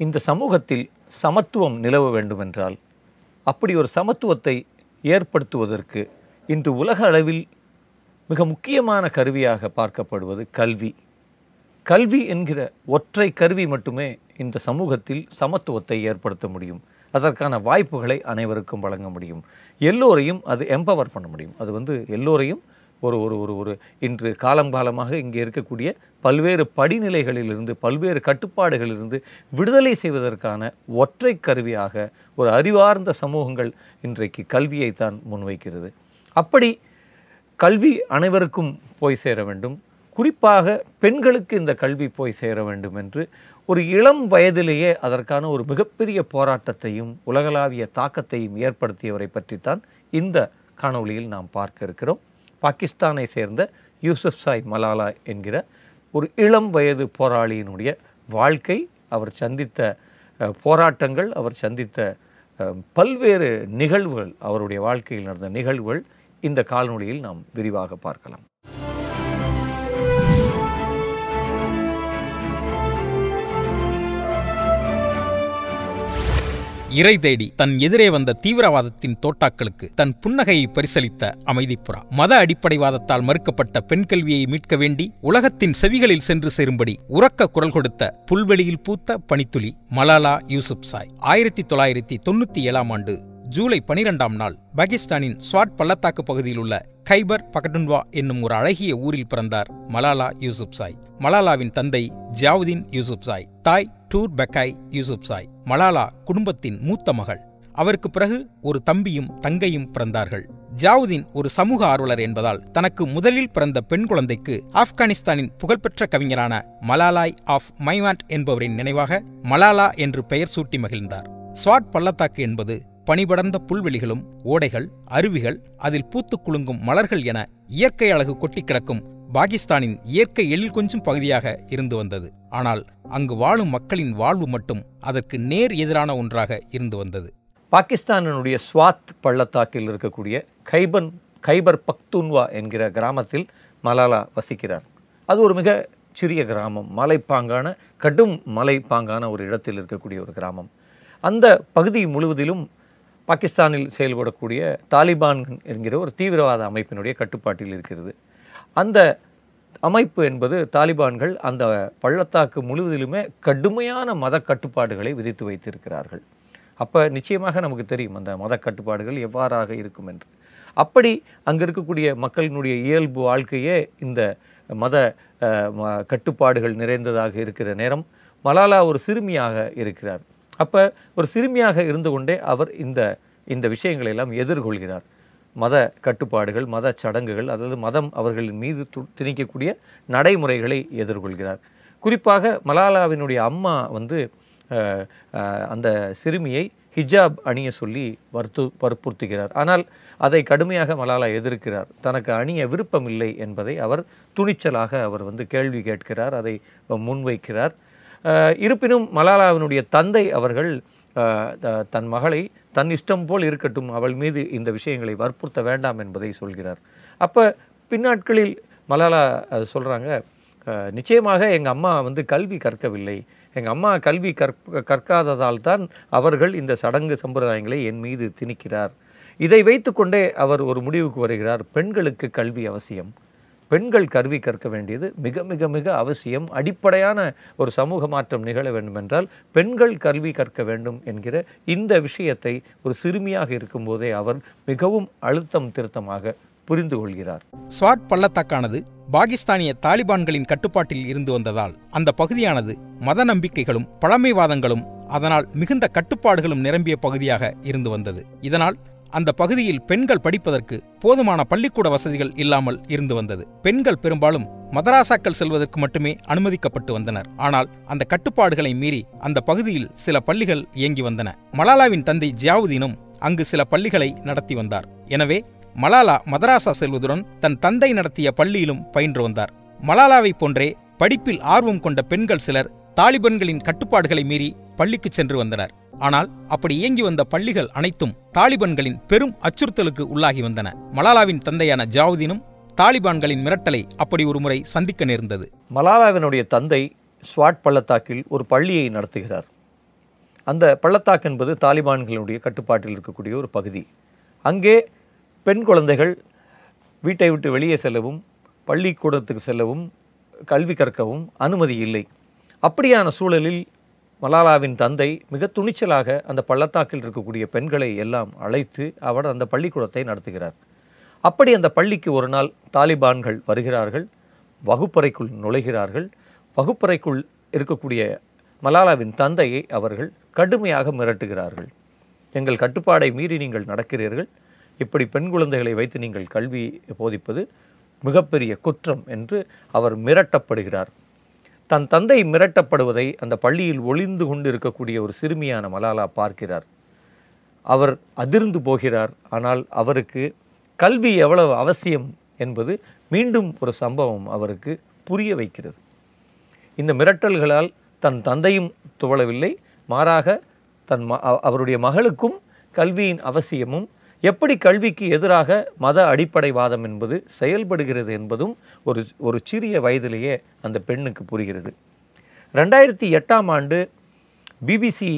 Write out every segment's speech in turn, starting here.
இந்த சமூகத்தில் சமத்துவம் நிலவ வேண்டுமென்றால் அப்படி ஒரு சமத்துவத்தை ஏற்படுத்துவதற்கு இன்று உலக அளவில் மிக முக்கியமான கருவியாக பார்க்கப்படுவது கல்வி கல்வி என்கிற ஒற்றை கருவி மட்டுமே இந்த சமூகத்தில் சமத்துவத்தை ஏற்படுத்த முடியும் அதற்கான வாய்ப்புகளை அனைவருக்கும் வழங்க முடியும் எல்லோரையும் அது எம்பவர் பண்ண முடியும் அது வந்து எல்லோரையும் ஒரு ஒரு ஒரு ஒரு இன்று காலம் காலமாக இங்கே இருக்கக்கூடிய பல்வேறு படிநிலைகளிலிருந்து பல்வேறு கட்டுப்பாடுகளிலிருந்து விடுதலை செய்வதற்கான ஒற்றை கருவியாக ஒரு அறிவார்ந்த சமூகங்கள் இன்றைக்கு கல்வியைத்தான் முன்வைக்கிறது அப்படி கல்வி அனைவருக்கும் போய் சேர வேண்டும் குறிப்பாக பெண்களுக்கு இந்த கல்வி போய் சேர வேண்டும் என்று ஒரு இளம் வயதிலேயே அதற்கான ஒரு மிகப்பெரிய போராட்டத்தையும் உலகளாவிய தாக்கத்தையும் ஏற்படுத்தியவரை பற்றித்தான் இந்த காணொளியில் நாம் பார்க்க இருக்கிறோம் பாகிஸ்தானை சேர்ந்த யூசுப் சாய் மலாலா என்கிற ஒரு இளம் வயது போராளியினுடைய வாழ்க்கை அவர் சந்தித்த அஹ், போராட்டங்கள் அவர் சந்தித்த அஹ், பல்வேறு நிகழ்வுகள் அவருடைய வாழ்க்கையில் நடந்த நிகழ்வுகள் இந்த காணொளியில் நாம் விரிவாக பார்க்கலாம் இறை தேடி தன் எதிரே வந்த தீவிரவாதத்தின் தோட்டாக்களுக்கு தன் புன்னகையை பரிசளித்த அமைதிப்புறா மத அடிப்படைவாதத்தால் மறுக்கப்பட்ட பெண் கல்வியை மீட்க வேண்டி உலகத்தின் செவிகளில் சென்று சேரும்படி உறக்க குரல் கொடுத்த புல்வெளியில் பூத்த பனித்துளி மலாலா யூசுப் சாய் ஆயிரத்தி தொள்ளாயிரத்தி தொண்ணூத்தி ஏழாம் ஆண்டு ஜூலை பனிரெண்டாம் நாள் பாகிஸ்தானின் ஸ்வாட் பள்ளத்தாக்கு பகுதியில் உள்ள கைபர் பகடுன்வா என்னும் ஒரு அழகிய ஊரில் பிறந்தார் மலாலா யூசுப் சாய் மலாலாவின் தந்தை ஜாவுதீன் யூசுப் சாய் தாய் டூர் பெக்காய் யூசுப் சாய் மலாலா குடும்பத்தின் மூத்த மகள் அவருக்கு பிறகு ஒரு தம்பியும் தங்கையும் பிறந்தார்கள் ஜாவுதீன் ஒரு சமூக ஆர்வலர் என்பதால் தனக்கு முதலில் பிறந்த பெண் குழந்தைக்கு ஆப்கானிஸ்தானின் புகழ்பெற்ற கவிஞரான மலாலாய் ஆஃப் மைவாண்ட் என்பவரின் நினைவாக மலாலா என்று பெயர் சூட்டி மகிழ்ந்தார் ஸ்வாட் பள்ளத்தாக்கு என்பது பனிபடர்ந்த புல்வெளிகளும் ஓடைகள் அருவிகள் அதில் பூத்துக் குலுங்கும் மலர்கள் என இயற்கை அழகு கொட்டி கிடக்கும் பாகிஸ்தானின் இயற்கை எழில் கொஞ்சம் பகுதியாக இருந்து வந்தது ஆனால் அங்கு வாழும் மக்களின் வாழ்வு மட்டும் அதற்கு நேர் எதிரான ஒன்றாக இருந்து வந்தது பாகிஸ்தானினுடைய ஸ்வாத் பள்ளத்தாக்கில் இருக்கக்கூடிய கைபன் கைபர் பக்துன்வா என்கிற கிராமத்தில் மலாலா வசிக்கிறார் அது ஒரு மிக சிறிய கிராமம் மலைப்பாங்கான கடும் மலைப்பாங்கான ஒரு இடத்தில் இருக்கக்கூடிய ஒரு கிராமம் அந்த பகுதி முழுவதிலும் பாகிஸ்தானில் செயல்படக்கூடிய தாலிபான் என்கிற ஒரு தீவிரவாத அமைப்பினுடைய கட்டுப்பாட்டில் இருக்கிறது அந்த அமைப்பு என்பது தாலிபான்கள் அந்த பள்ளத்தாக்கு முழுவதிலுமே கடுமையான மத கட்டுப்பாடுகளை விதித்து வைத்திருக்கிறார்கள் அப்போ நிச்சயமாக நமக்கு தெரியும் அந்த மத கட்டுப்பாடுகள் எவ்வாறாக இருக்கும் என்று அப்படி அங்கே இருக்கக்கூடிய மக்களினுடைய இயல்பு வாழ்க்கையே இந்த மத அஹ், ம- கட்டுப்பாடுகள் நிறைந்ததாக இருக்கிற நேரம் மலாலா ஒரு சிறுமியாக இருக்கிறார் அப்போ ஒரு சிறுமியாக இருந்து கொண்டே அவர் இந்த இந்த விஷயங்களை எல்லாம் எதிர்கொள்கிறார் மத கட்டுப்பாடுகள் மத சடங்குகள் அதாவது மதம் அவர்களின் மீது து- திணிக்கக்கூடிய நடைமுறைகளை எதிர்கொள்கிறார் குறிப்பாக மலாலாவினுடைய அம்மா வந்து அஹ், அஹ், அந்த சிறுமியை ஹிஜாப் அணிய சொல்லி வற்பு வற்புறுத்துகிறார் ஆனால் அதை கடுமையாக மலாலா எதிர்க்கிறார் தனக்கு அணிய விருப்பமில்லை என்பதை அவர் துணிச்சலாக அவர் வந்து கேள்வி கேட்கிறார் அதை முன்வைக்கிறார் அஹ், இருப்பினும் மலாலாவினுடைய தந்தை அவர்கள் அஹ், த- தன் மகளை தன் இஷ்டம் போல் இருக்கட்டும் அவள் மீது இந்த விஷயங்களை வற்புறுத்த வேண்டாம் என்பதை சொல்கிறார் அப்போ பின்னாட்களில் மலாலா அஹ், சொல்றாங்க அஹ், நிச்சயமாக எங்கள் அம்மா வந்து கல்வி கற்கவில்லை எங்கள் அம்மா கல்வி கற்க கற்காததால் தான் அவர்கள் இந்த சடங்கு சம்பிரதாயங்களை என் மீது திணிக்கிறார் இதை வைத்துக்கொண்டே அவர் ஒரு முடிவுக்கு வருகிறார் பெண்களுக்கு கல்வி அவசியம் பெண்கள் கல்வி கற்க வேண்டியது மிக மிக மிக அவசியம் அடிப்படையான ஒரு சமூக மாற்றம் நிகழ வேண்டும் என்றால் பெண்கள் கல்வி கற்க வேண்டும் என்கிற இந்த விஷயத்தை ஒரு சிறுமியாக இருக்கும்போதே அவர் மிகவும் அழுத்தம் திருத்தமாக புரிந்து கொள்கிறார் ஸ்வாட் பள்ளத்தாக்கானது பாகிஸ்தானிய தாலிபான்களின் கட்டுப்பாட்டில் இருந்து வந்ததால் அந்த பகுதியானது மத நம்பிக்கைகளும் பழமைவாதங்களும் அதனால் மிகுந்த கட்டுப்பாடுகளும் நிரம்பிய பகுதியாக இருந்து வந்தது இதனால் அந்த பகுதியில் பெண்கள் படிப்பதற்கு போதுமான பள்ளிக்கூட வசதிகள் இல்லாமல் இருந்து வந்தது பெண்கள் பெரும்பாலும் மதராசாக்கள் செல்வதற்கு மட்டுமே அனுமதிக்கப்பட்டு வந்தனர் ஆனால் அந்த கட்டுப்பாடுகளை மீறி அந்த பகுதியில் சில பள்ளிகள் இயங்கி வந்தன மலாலாவின் தந்தை ஜியாவுதீனும் அங்கு சில பள்ளிகளை நடத்தி வந்தார் எனவே மலாலா மதராசா செல்வதுடன் தன் தந்தை நடத்திய பள்ளியிலும் பயின்று வந்தார் மலாலாவைப் போன்றே படிப்பில் ஆர்வம் கொண்ட பெண்கள் சிலர் தாலிபன்களின் கட்டுப்பாடுகளை மீறி பள்ளிக்கு சென்று வந்தனர் ஆனால் அப்படி இயங்கி வந்த பள்ளிகள் அனைத்தும் தாலிபன்களின் பெரும் அச்சுறுத்தலுக்கு உள்ளாகி வந்தன மலாலாவின் தந்தையான ஜாவுதீனும் தாலிபான்களின் மிரட்டலை அப்படி ஒரு முறை சந்திக்க நேர்ந்தது மலாலாவினுடைய தந்தை ஸ்வாட் பள்ளத்தாக்கில் ஒரு பள்ளியை நடத்துகிறார் அந்த பள்ளத்தாக்கு என்பது தாலிபான்களுடைய கட்டுப்பாட்டில் இருக்கக்கூடிய ஒரு பகுதி அங்கே பெண் குழந்தைகள் வீட்டை விட்டு வெளியே செல்லவும் பள்ளிக்கூடத்துக்கு செல்லவும் கல்வி கற்கவும் அனுமதி இல்லை அப்படியான சூழலில் மலாலாவின் தந்தை மிக துணிச்சலாக அந்த பள்ளத்தாக்கில் இருக்கக்கூடிய பெண்களை எல்லாம் அழைத்து அவர் அந்த பள்ளிக்கூடத்தை நடத்துகிறார் அப்படி அந்த பள்ளிக்கு ஒரு நாள் தாலிபான்கள் வருகிறார்கள் வகுப்பறைக்குள் நுழைகிறார்கள் வகுப்பறைக்குள் இருக்கக்கூடிய மலாலாவின் தந்தையை அவர்கள் கடுமையாக மிரட்டுகிறார்கள் எங்கள் கட்டுப்பாடை மீறி நீங்கள் நடக்கிறீர்கள் இப்படி பெண் குழந்தைகளை வைத்து நீங்கள் கல்வி போதிப்பது மிகப்பெரிய குற்றம் என்று அவர் மிரட்டப்படுகிறார் தன் தந்தை மிரட்டப்படுவதை அந்த பள்ளியில் ஒளிந்து கொண்டு இருக்கக்கூடிய ஒரு சிறுமியான மலாலா பார்க்கிறார் அவர் அதிர்ந்து போகிறார் ஆனால் அவருக்கு கல்வி எவ்வளவு அவசியம் என்பது மீண்டும் ஒரு சம்பவம் அவருக்கு புரிய வைக்கிறது இந்த மிரட்டல்களால் தன் தந்தையும் துவளவில்லை மாறாக தன் ம அவ- அவருடைய மகளுக்கும் கல்வியின் அவசியமும் எப்படி கல்விக்கு எதிராக மத அடிப்படைவாதம் என்பது செயல்படுகிறது என்பதும் ஒரு ஒரு சிறிய வயதிலேயே அந்த பெண்ணுக்கு புரிகிறது ரெண்டாயிரத்தி எட்டாம் ஆண்டு பிபிசி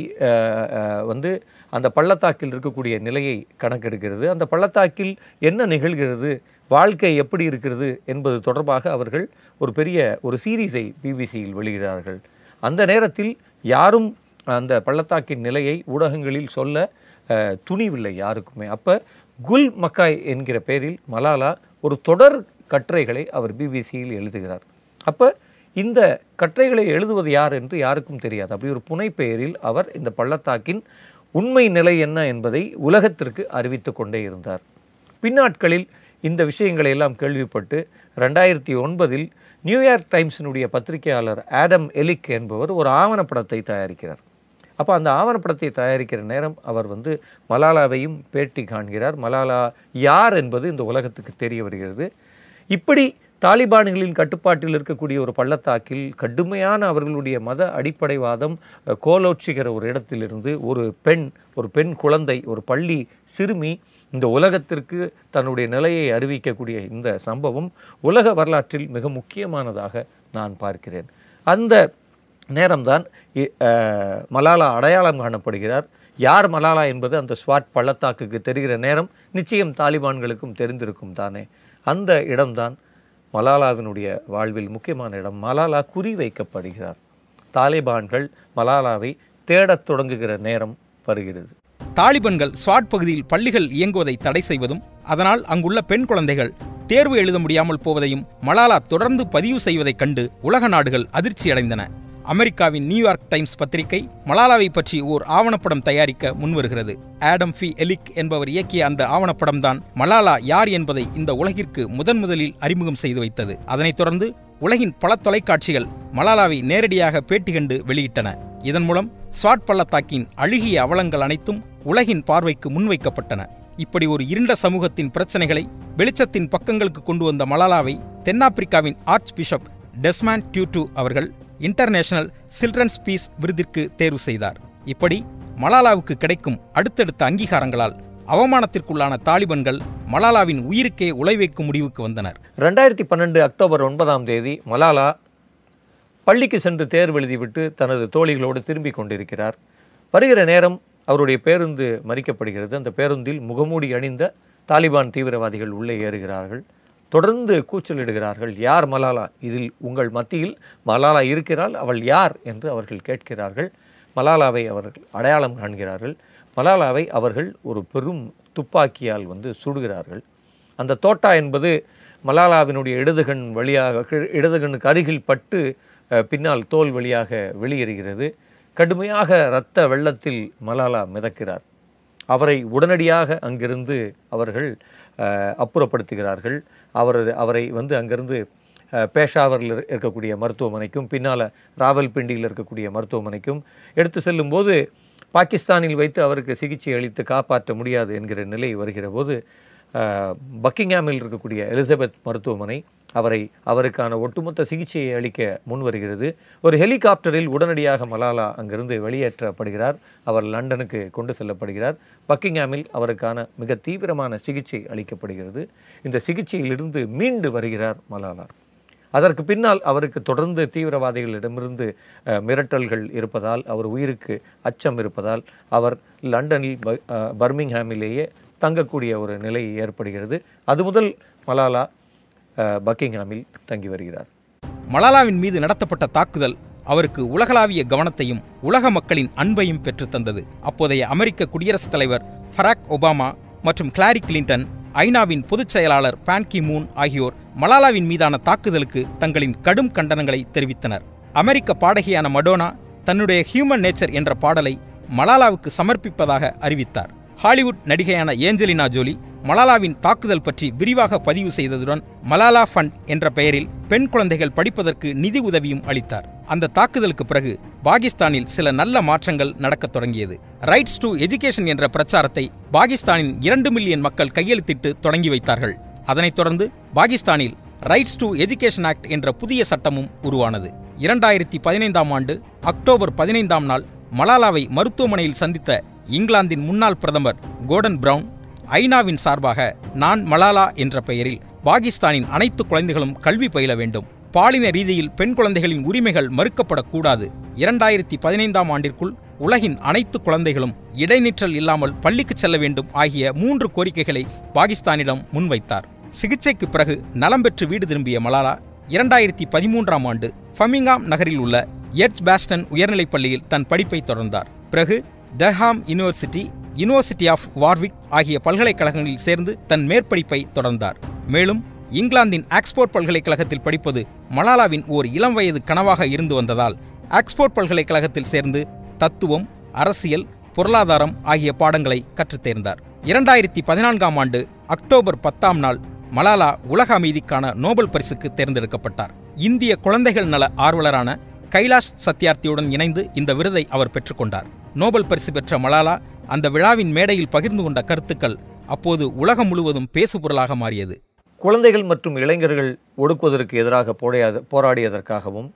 வந்து அந்த பள்ளத்தாக்கில் இருக்கக்கூடிய நிலையை கணக்கெடுக்கிறது அந்த பள்ளத்தாக்கில் என்ன நிகழ்கிறது வாழ்க்கை எப்படி இருக்கிறது என்பது தொடர்பாக அவர்கள் ஒரு பெரிய ஒரு சீரீஸை பிபிசியில் வெளியிடுகிறார்கள் அந்த நேரத்தில் யாரும் அந்த பள்ளத்தாக்கின் நிலையை ஊடகங்களில் சொல்ல அஹ், துணிவில்லை யாருக்குமே அப்போ குல் மக்காய் என்கிற பெயரில் மலாலா ஒரு தொடர் கட்டுரைகளை அவர் பிபிசியில் எழுதுகிறார் அப்போ இந்த கட்டுரைகளை எழுதுவது யார் என்று யாருக்கும் தெரியாது அப்படி ஒரு புனைப்பெயரில் அவர் இந்த பள்ளத்தாக்கின் உண்மை நிலை என்ன என்பதை உலகத்திற்கு அறிவித்து கொண்டே இருந்தார் பின்னாட்களில் இந்த விஷயங்களை எல்லாம் கேள்விப்பட்டு ரெண்டாயிரத்தி ஒன்பதில் நியூயார்க் டைம்ஸினுடைய பத்திரிகையாளர் ஆடம் எலிக் என்பவர் ஒரு ஆவணப்படத்தை தயாரிக்கிறார் அப்போ அந்த ஆவணப்படத்தை தயாரிக்கிற நேரம் அவர் வந்து மலாலாவையும் பேட்டி காண்கிறார் மலாலா யார் என்பது இந்த உலகத்துக்கு தெரிய வருகிறது இப்படி தாலிபான்களின் கட்டுப்பாட்டில் இருக்கக்கூடிய ஒரு பள்ளத்தாக்கில் கடுமையான அவர்களுடைய மத அடிப்படைவாதம் அஹ், கோலோச்சுகிற ஒரு இடத்திலிருந்து ஒரு பெண் ஒரு பெண் குழந்தை ஒரு பள்ளி சிறுமி இந்த உலகத்திற்கு தன்னுடைய நிலையை அறிவிக்கக்கூடிய இந்த சம்பவம் உலக வரலாற்றில் மிக முக்கியமானதாக நான் பார்க்கிறேன் அந்த நேரம்தான் இ- அஹ், மலாலா அடையாளம் காணப்படுகிறார் யார் மலாலா என்பது அந்த ஸ்வாட் பள்ளத்தாக்குக்கு தெரிகிற நேரம் நிச்சயம் தாலிபான்களுக்கும் தெரிந்திருக்கும் தானே அந்த இடம்தான் மலாலாவினுடைய வாழ்வில் முக்கியமான இடம் மலாலா குறி வைக்கப்படுகிறார் தாலிபான்கள் மலாலாவை தேடத் தொடங்குகிற நேரம் வருகிறது தாலிபன்கள் ஸ்வாட் பகுதியில் பள்ளிகள் இயங்குவதை தடை செய்வதும் அதனால் அங்குள்ள பெண் குழந்தைகள் தேர்வு எழுத முடியாமல் போவதையும் மலாலா தொடர்ந்து பதிவு செய்வதைக் கண்டு உலக நாடுகள் அதிர்ச்சியடைந்தன அமெரிக்காவின் நியூயார்க் டைம்ஸ் பத்திரிகை மலாலாவை பற்றி ஓர் ஆவணப்படம் தயாரிக்க முன்வருகிறது ஆடம் ஃபி எலிக் என்பவர் இயக்கிய அந்த ஆவணப்படம்தான் மலாலா யார் என்பதை இந்த உலகிற்கு முதன் முதலில் அறிமுகம் செய்து வைத்தது அதனைத் தொடர்ந்து உலகின் பல தொலைக்காட்சிகள் மலாலாவை நேரடியாக பேட்டி கண்டு வெளியிட்டன இதன் மூலம் ஸ்வாட் பள்ளத்தாக்கின் அழுகிய அவலங்கள் அனைத்தும் உலகின் பார்வைக்கு முன்வைக்கப்பட்டன இப்படி ஒரு இருண்ட சமூகத்தின் பிரச்சனைகளை வெளிச்சத்தின் பக்கங்களுக்கு கொண்டு வந்த மலாலாவை தென்னாப்பிரிக்காவின் ஆர்ச் பிஷப் டெஸ்மான் டியூட்டு அவர்கள் இன்டர்நேஷனல் சில்ட்ரன்ஸ் பீஸ் விருதிற்கு தேர்வு செய்தார் இப்படி மலாலாவுக்கு கிடைக்கும் அடுத்தடுத்த அங்கீகாரங்களால் அவமானத்திற்குள்ளான தாலிபன்கள் மலாலாவின் உயிருக்கே உலை வைக்கும் முடிவுக்கு வந்தனர் ரெண்டாயிரத்தி பன்னெண்டு அக்டோபர் ஒன்பதாம் தேதி மலாலா பள்ளிக்கு சென்று தேர்வு எழுதிவிட்டு தனது தோழிகளோடு திரும்பிக் கொண்டிருக்கிறார் வருகிற நேரம் அவருடைய பேருந்து மறிக்கப்படுகிறது அந்த பேருந்தில் முகமூடி அணிந்த தாலிபான் தீவிரவாதிகள் உள்ளே ஏறுகிறார்கள் தொடர்ந்து கூச்சலிடுகிறார்கள் யார் மலாலா இதில் உங்கள் மத்தியில் மலாலா இருக்கிறாள் அவள் யார் என்று அவர்கள் கேட்கிறார்கள் மலாலாவை அவர்கள் அடையாளம் காண்கிறார்கள் மலாலாவை அவர்கள் ஒரு பெரும் துப்பாக்கியால் வந்து சுடுகிறார்கள் அந்த தோட்டா என்பது மலாலாவினுடைய இடதுகண் வழியாக கி- இடதுகண்ணுக்கு அருகில் பட்டு அஹ், பின்னால் தோல் வழியாக வெளியேறுகிறது கடுமையாக இரத்த வெள்ளத்தில் மலாலா மிதக்கிறார் அவரை உடனடியாக அங்கிருந்து அவர்கள் அஹ், அப்புறப்படுத்துகிறார்கள் அவர் அவரை வந்து அங்கிருந்து அஹ், பேஷாவரில் இரு- இருக்கக்கூடிய மருத்துவமனைக்கும் பின்னால் ராவல்பிண்டியில் இருக்கக்கூடிய மருத்துவமனைக்கும் எடுத்து செல்லும்போது பாகிஸ்தானில் வைத்து அவருக்கு சிகிச்சை அளித்து காப்பாற்ற முடியாது என்கிற நிலை வருகிற போது அஹ், பக்கிங்ஹாமில் இருக்கக்கூடிய எலிசபெத் மருத்துவமனை அவரை அவருக்கான ஒட்டுமொத்த சிகிச்சையை அளிக்க முன் வருகிறது ஒரு ஹெலிகாப்டரில் உடனடியாக மலாலா அங்கிருந்து வெளியேற்றப்படுகிறார் அவர் லண்டனுக்கு கொண்டு செல்லப்படுகிறார் பக்கிங்ஹாமில் அவருக்கான மிக தீவிரமான சிகிச்சை அளிக்கப்படுகிறது இந்த சிகிச்சையிலிருந்து மீண்டு வருகிறார் மலாலா அதற்கு பின்னால் அவருக்கு தொடர்ந்து தீவிரவாதிகளிடமிருந்து அஹ், மிரட்டல்கள் இருப்பதால் அவர் உயிருக்கு அச்சம் இருப்பதால் அவர் லண்டனில் ப- அஹ், பர்மிங்ஹாமிலேயே தங்கக்கூடிய ஒரு நிலை ஏற்படுகிறது அது முதல் மலாலா அஹ், பக்கிங்ஹாமில் தங்கி வருகிறார் மலாலாவின் மீது நடத்தப்பட்ட தாக்குதல் அவருக்கு உலகளாவிய கவனத்தையும் உலக மக்களின் அன்பையும் பெற்றுத்தந்தது அப்போதைய அமெரிக்க குடியரசுத் தலைவர் பராக் ஒபாமா மற்றும் கிளாரி கிளின்டன் ஐநாவின் பொதுச் செயலாளர் பான் கி மூன் ஆகியோர் மலாலாவின் மீதான தாக்குதலுக்கு தங்களின் கடும் கண்டனங்களை தெரிவித்தனர் அமெரிக்க பாடகியான மடோனா தன்னுடைய ஹியூமன் நேச்சர் என்ற பாடலை மலாலாவுக்கு சமர்ப்பிப்பதாக அறிவித்தார் ஹாலிவுட் நடிகையான ஏஞ்சலினா ஜோலி மலாலாவின் தாக்குதல் பற்றி விரிவாக பதிவு செய்ததுடன் மலாலா ஃபண்ட் என்ற பெயரில் பெண் குழந்தைகள் படிப்பதற்கு நிதி உதவியும் அளித்தார் அந்த தாக்குதலுக்கு பிறகு பாகிஸ்தானில் சில நல்ல மாற்றங்கள் நடக்கத் தொடங்கியது ரைட்ஸ் டு எஜுகேஷன் என்ற பிரச்சாரத்தை பாகிஸ்தானின் இரண்டு மில்லியன் மக்கள் கையெழுத்திட்டு தொடங்கி வைத்தார்கள் அதனைத் தொடர்ந்து பாகிஸ்தானில் ரைட்ஸ் டு எஜுகேஷன் ஆக்ட் என்ற புதிய சட்டமும் உருவானது இரண்டாயிரத்தி பதினைந்தாம் ஆண்டு அக்டோபர் பதினைந்தாம் நாள் மலாலாவை மருத்துவமனையில் சந்தித்த இங்கிலாந்தின் முன்னாள் பிரதமர் கோர்டன் பிரவுன் ஐநாவின் சார்பாக நான் மலாலா என்ற பெயரில் பாகிஸ்தானின் அனைத்து குழந்தைகளும் கல்வி பயில வேண்டும் பாலின ரீதியில் பெண் குழந்தைகளின் உரிமைகள் மறுக்கப்படக்கூடாது இரண்டாயிரத்தி பதினைந்தாம் ஆண்டிற்குள் உலகின் அனைத்து குழந்தைகளும் இடைநிற்றல் இல்லாமல் பள்ளிக்கு செல்ல வேண்டும் ஆகிய மூன்று கோரிக்கைகளை பாகிஸ்தானிடம் முன்வைத்தார் சிகிச்சைக்கு பிறகு நலம் பெற்று வீடு திரும்பிய மலாலா இரண்டாயிரத்தி பதிமூன்றாம் ஆண்டு ஃபமிங்காம் நகரில் உள்ள எட்ஜ் பாஸ்டன் உயர்நிலைப் பள்ளியில் தன் படிப்பை தொடர்ந்தார் பிறகு Durham university university of Warwick ஆகிய பல்கலைக்கழகங்களில் சேர்ந்து தன் மேற்படிப்பை தொடர்ந்தார் மேலும் இங்கிலாந்தின் ஆக்ஸ்போர்ட் பல்கலைக்கழகத்தில் படிப்பது மலாலாவின் ஓர் இளம் வயது கனவாக இருந்து வந்ததால் ஆக்ஸ்போர்ட் பல்கலைக்கழகத்தில் சேர்ந்து தத்துவம் அரசியல் பொருளாதாரம் ஆகிய பாடங்களை கற்றுத் தேர்ந்தார் இரண்டாயிரத்தி பதினான்காம் ஆண்டு அக்டோபர் பத்தாம் நாள் மலாலா உலக அமைதிக்கான நோபல் பரிசுக்கு தேர்ந்தெடுக்கப்பட்டார் இந்திய குழந்தைகள் நல ஆர்வலரான கைலாஷ் சத்யார்த்தியுடன் இணைந்து இந்த விருதை அவர் பெற்றுக்கொண்டார் நோபல் பரிசு பெற்ற மலாலா அந்த விழாவின் மேடையில் பகிர்ந்து கொண்ட கருத்துக்கள் அப்போது உலகம் முழுவதும் பேசுபொருளாக மாறியது குழந்தைகள் மற்றும் இளைஞர்கள் ஒடுக்குவதற்கு எதிராக போடையாத போராடியதற்காகவும்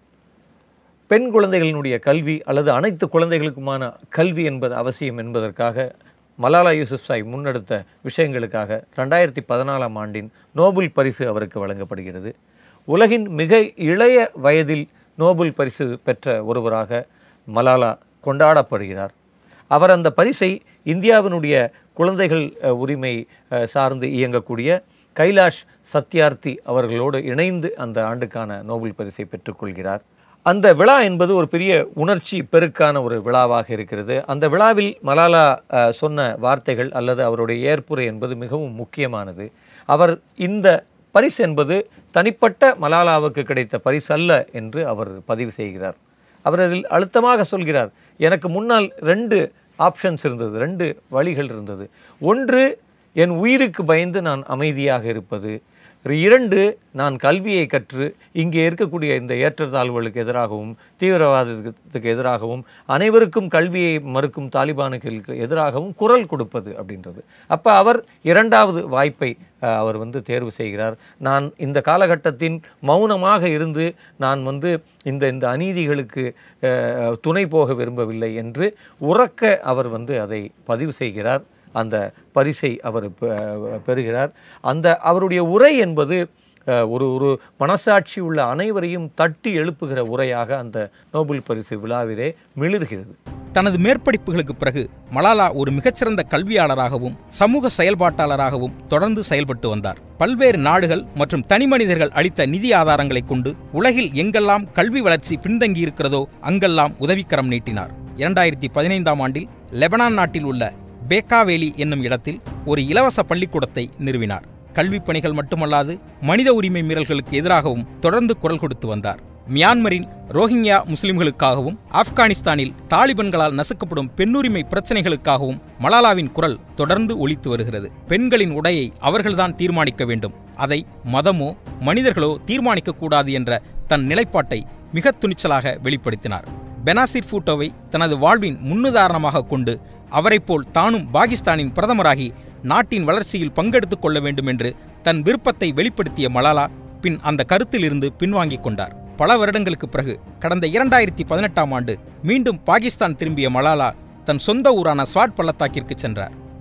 பெண் குழந்தைகளினுடைய கல்வி அல்லது அனைத்து குழந்தைகளுக்குமான கல்வி என்பது அவசியம் என்பதற்காக மலாலா யூசுப்சாய் முன்னெடுத்த விஷயங்களுக்காக ரெண்டாயிரத்தி பதினாலாம் ஆண்டின் நோபல் பரிசு அவருக்கு வழங்கப்படுகிறது உலகின் மிக இளைய வயதில் நோபல் பரிசு பெற்ற ஒருவராக மலாலா கொண்டாடப்படுகிறார் அவர் அந்த பரிசை இந்தியாவினுடைய குழந்தைகள் அஹ், உரிமை அஹ், சார்ந்து இயங்கக்கூடிய கைலாஷ் சத்யார்த்தி அவர்களோடு இணைந்து அந்த ஆண்டுக்கான நோபல் பரிசை பெற்றுக்கொள்கிறார் அந்த விழா என்பது ஒரு பெரிய உணர்ச்சி பெருக்கான ஒரு விழாவாக இருக்கிறது அந்த விழாவில் மலாலா அஹ், சொன்ன வார்த்தைகள் அல்லது அவருடைய ஏற்புரை என்பது மிகவும் முக்கியமானது அவர் இந்த பரிசு என்பது தனிப்பட்ட மலாலாவுக்கு கிடைத்த பரிசு அல்ல என்று அவர் பதிவு செய்கிறார் அவர் அதில் அழுத்தமாக சொல்கிறார் எனக்கு முன்னால் ரெண்டு ஆப்ஷன்ஸ் இருந்தது ரெண்டு வழிகள் இருந்தது ஒன்று என் உயிருக்கு பயந்து நான் அமைதியாக இருப்பது இரண்டு நான் கல்வியை கற்று இங்கே இருக்கக்கூடிய இந்த ஏற்றத்தாழ்வுகளுக்கு எதிராகவும் தீவிரவாதத்துக்கு எதிராகவும் அனைவருக்கும் கல்வியை மறுக்கும் தாலிபானுக்கு எதிராகவும் குரல் கொடுப்பது அப்படின்றது அப்போ அவர் இரண்டாவது வாய்ப்பை அஹ், அவர் வந்து தேர்வு செய்கிறார் நான் இந்த காலகட்டத்தின் மௌனமாக இருந்து நான் வந்து இந்த இந்த அநீதிகளுக்கு அஹ், துணை போக விரும்பவில்லை என்று உறக்க அவர் வந்து அதை பதிவு செய்கிறார் அந்த பரிசை அவர் பெ- பெறுகிறார் அந்த அவருடைய உரை என்பது அஹ், ஒரு ஒரு மனசாட்சி உள்ள அனைவரையும் தட்டி எழுப்புகிற உரையாக அந்த நோபல் பரிசு விழாவிலே மிளிர்கிறது தனது மேற்படிப்புகளுக்கு பிறகு மலாலா ஒரு மிகச்சிறந்த கல்வியாளராகவும் சமூக செயல்பாட்டாளராகவும் தொடர்ந்து செயல்பட்டு வந்தார் பல்வேறு நாடுகள் மற்றும் தனிமனிதர்கள் அளித்த நிதி ஆதாரங்களைக் கொண்டு உலகில் எங்கெல்லாம் கல்வி வளர்ச்சி பின்தங்கியிருக்கிறதோ அங்கெல்லாம் உதவிக்கரம் நீட்டினார் இரண்டாயிரத்தி பதினைந்தாம் ஆண்டில் லெபனான் நாட்டில் உள்ள பேக்காவேலி என்னும் இடத்தில் ஒரு இலவச பள்ளிக்கூடத்தை நிறுவினார் கல்விப் பணிகள் மட்டுமல்லாது மனித உரிமை மீறல்களுக்கு எதிராகவும் தொடர்ந்து குரல் கொடுத்து வந்தார் மியான்மரின் ரோஹிங்யா முஸ்லிம்களுக்காகவும் ஆப்கானிஸ்தானில் தாலிபன்களால் நசுக்கப்படும் பெண்ணுரிமை பிரச்சனைகளுக்காகவும் மலாலாவின் குரல் தொடர்ந்து ஒலித்து வருகிறது பெண்களின் உடையை அவர்கள்தான் தீர்மானிக்க வேண்டும் அதை மதமோ மனிதர்களோ தீர்மானிக்கக்கூடாது என்ற தன் நிலைப்பாட்டை மிக துணிச்சலாக வெளிப்படுத்தினார் பெனாசிர் பூட்டோவை தனது வாழ்வின் முன்னுதாரணமாக கொண்டு அவரைப் போல் தானும் பாகிஸ்தானின் பிரதமராகி நாட்டின் வளர்ச்சியில் பங்கெடுத்துக் கொள்ள வேண்டும் என்று தன் விருப்பத்தை வெளிப்படுத்திய மலாலா பின் அந்த கருத்திலிருந்து பின்வாங்கிக் கொண்டார் பல வருடங்களுக்கு பிறகு கடந்த இரண்டாயிரத்தி பதினெட்டாம் ஆண்டு மீண்டும் பாகிஸ்தான் திரும்பிய மலாலா தன் சொந்த ஊரான ஸ்வாட் பள்ளத்தாக்கிற்கு சென்றார்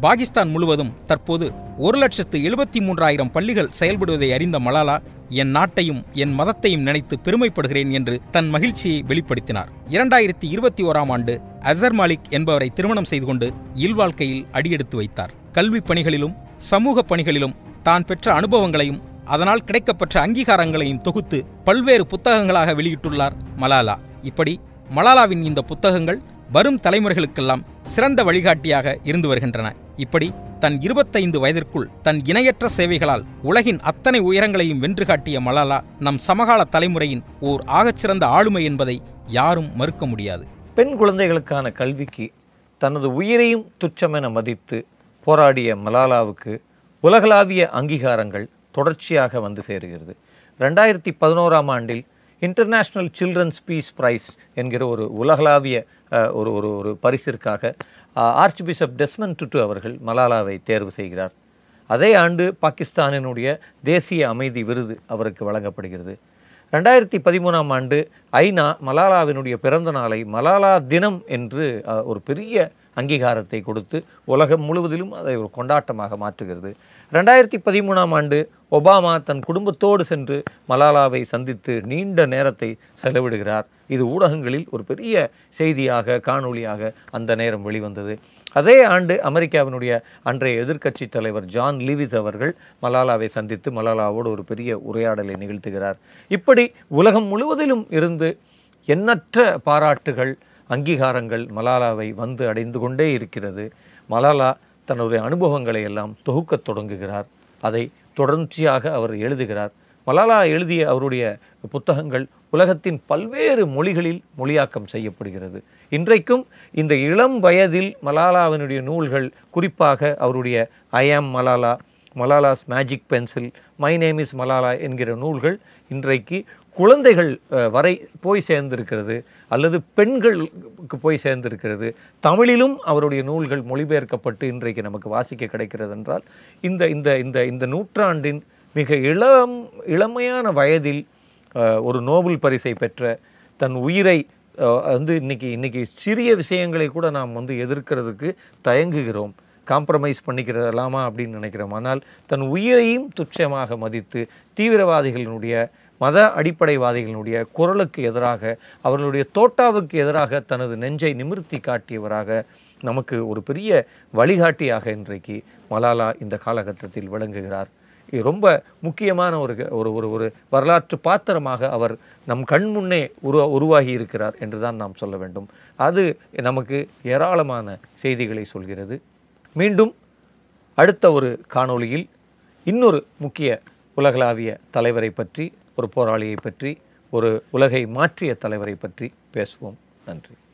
பாகிஸ்தான் முழுவதும் தற்போது ஒரு லட்சத்து எழுபத்தி மூன்றாயிரம் பள்ளிகள் செயல்படுவதை அறிந்த மலாலா என் நாட்டையும் என் மதத்தையும் நினைத்து பெருமைப்படுகிறேன் என்று தன் மகிழ்ச்சியை வெளிப்படுத்தினார் இரண்டாயிரத்தி இருபத்தி ஓராம் ஆண்டு அசர் மாலிக் என்பவரை திருமணம் செய்து கொண்டு இல்வாழ்க்கையில் அடியெடுத்து வைத்தார் கல்விப் பணிகளிலும் சமூக பணிகளிலும் தான் பெற்ற அனுபவங்களையும் அதனால் கிடைக்கப்பெற்ற அங்கீகாரங்களையும் தொகுத்து பல்வேறு புத்தகங்களாக வெளியிட்டுள்ளார் மலாலா இப்படி மலாலாவின் இந்த புத்தகங்கள் வரும் தலைமுறைகளுக்கெல்லாம் சிறந்த வழிகாட்டியாக இருந்து வருகின்றன இப்படி தன் இருபத்தைந்து வயதிற்குள் தன் இணையற்ற சேவைகளால் உலகின் அத்தனை உயரங்களையும் வென்று காட்டிய மலாலா நம் சமகால தலைமுறையின் ஓர் ஆகச்சிறந்த ஆளுமை என்பதை யாரும் மறுக்க முடியாது பெண் குழந்தைகளுக்கான கல்விக்கு தனது உயிரையும் துச்சமென மதித்து போராடிய மலாலாவுக்கு உலகளாவிய அங்கீகாரங்கள் தொடர்ச்சியாக வந்து சேருகிறது ரெண்டாயிரத்தி பதினோராம் ஆண்டில் இன்டர்நேஷ்னல் சில்ட்ரன்ஸ் பீஸ் பிரைஸ் என்கிற ஒரு உலகளாவிய அஹ், ஒரு ஒரு ஒரு பரிசிற்காக ஆர்ச் பிஷப் டெஸ்மன் டுட்டு அவர்கள் மலாலாவை தேர்வு செய்கிறார் அதே ஆண்டு பாகிஸ்தானினுடைய தேசிய அமைதி விருது அவருக்கு வழங்கப்படுகிறது ரெண்டாயிரத்தி பதிமூணாம் ஆண்டு ஐநா மலாலாவினுடைய பிறந்த நாளை மலாலா தினம் என்று அஹ், ஒரு பெரிய அங்கீகாரத்தை கொடுத்து உலகம் முழுவதிலும் அதை ஒரு கொண்டாட்டமாக மாற்றுகிறது ரெண்டாயிரத்தி பதிமூணாம் ஆண்டு ஒபாமா தன் குடும்பத்தோடு சென்று மலாலாவை சந்தித்து நீண்ட நேரத்தை செலவிடுகிறார் இது ஊடகங்களில் ஒரு பெரிய செய்தியாக காணொளியாக அந்த நேரம் வெளிவந்தது அதே ஆண்டு அமெரிக்காவினுடைய அன்றைய எதிர்க்கட்சி தலைவர் ஜான் லீவிஸ் அவர்கள் மலாலாவை சந்தித்து மலாலாவோடு ஒரு பெரிய உரையாடலை நிகழ்த்துகிறார் இப்படி உலகம் முழுவதிலும் இருந்து எண்ணற்ற பாராட்டுகள் அங்கீகாரங்கள் மலாலாவை வந்து அடைந்து கொண்டே இருக்கிறது மலாலா தன்னுடைய அனுபவங்களை எல்லாம் தொகுக்கத் தொடங்குகிறார் அதை தொடர்ச்சியாக அவர் எழுதுகிறார் மலாலா எழுதிய அவருடைய புத்தகங்கள் உலகத்தின் பல்வேறு மொழிகளில் மொழியாக்கம் செய்யப்படுகிறது இன்றைக்கும் இந்த இளம் வயதில் மலாலாவினுடைய நூல்கள் குறிப்பாக அவருடைய I am Malala Malala's magic pencil my name is Malala என்கிற நூல்கள் இன்றைக்கு குழந்தைகள் அஹ், வரை போய் சேர்ந்திருக்கிறது அல்லது பெண்களுக்கு போய் சேர்ந்திருக்கிறது தமிழிலும் அவருடைய நூல்கள் மொழிபெயர்க்கப்பட்டு இன்றைக்கு நமக்கு வாசிக்க கிடைக்கிறது என்றால் இந்த இந்த இந்த இந்த நூற்றாண்டின் மிக இளம் இளமையான வயதில் அஹ், ஒரு நோபல் பரிசை பெற்ற தன் உயிரை அஹ், வந்து இன்னைக்கு இன்னைக்கு சிறிய விஷயங்களை கூட நாம் வந்து எதிர்க்கிறதுக்கு தயங்குகிறோம் காம்ப்ரமைஸ் பண்ணிக்கிறதலாமா அப்படின்னு நினைக்கிறோம் ஆனால் தன் உயிரையும் துச்சமாக மதித்து தீவிரவாதிகளினுடைய மத அடிப்படைவாதிகளினுடைய குரலுக்கு எதிராக அவர்களுடைய தோட்டாவுக்கு எதிராக தனது நெஞ்சை நிமிர்த்தி காட்டியவராக நமக்கு ஒரு பெரிய வழிகாட்டியாக இன்றைக்கு மலாலா இந்த காலகட்டத்தில் விளங்குகிறார் இது ரொம்ப முக்கியமான ஒரு ஒரு ஒரு ஒரு வரலாற்று பாத்திரமாக அவர் நம் கண் முன்னே உருவா உருவாகி இருக்கிறார் என்று தான் நாம் சொல்ல வேண்டும் அது நமக்கு ஏராளமான செய்திகளை சொல்கிறது மீண்டும் அடுத்த ஒரு காணொளியில் இன்னொரு முக்கிய உலகளாவிய தலைவரை பற்றி ஒரு போராளியை பற்றி ஒரு உலகை மாற்றிய தலைவரை பற்றி பேசுவோம் நன்றி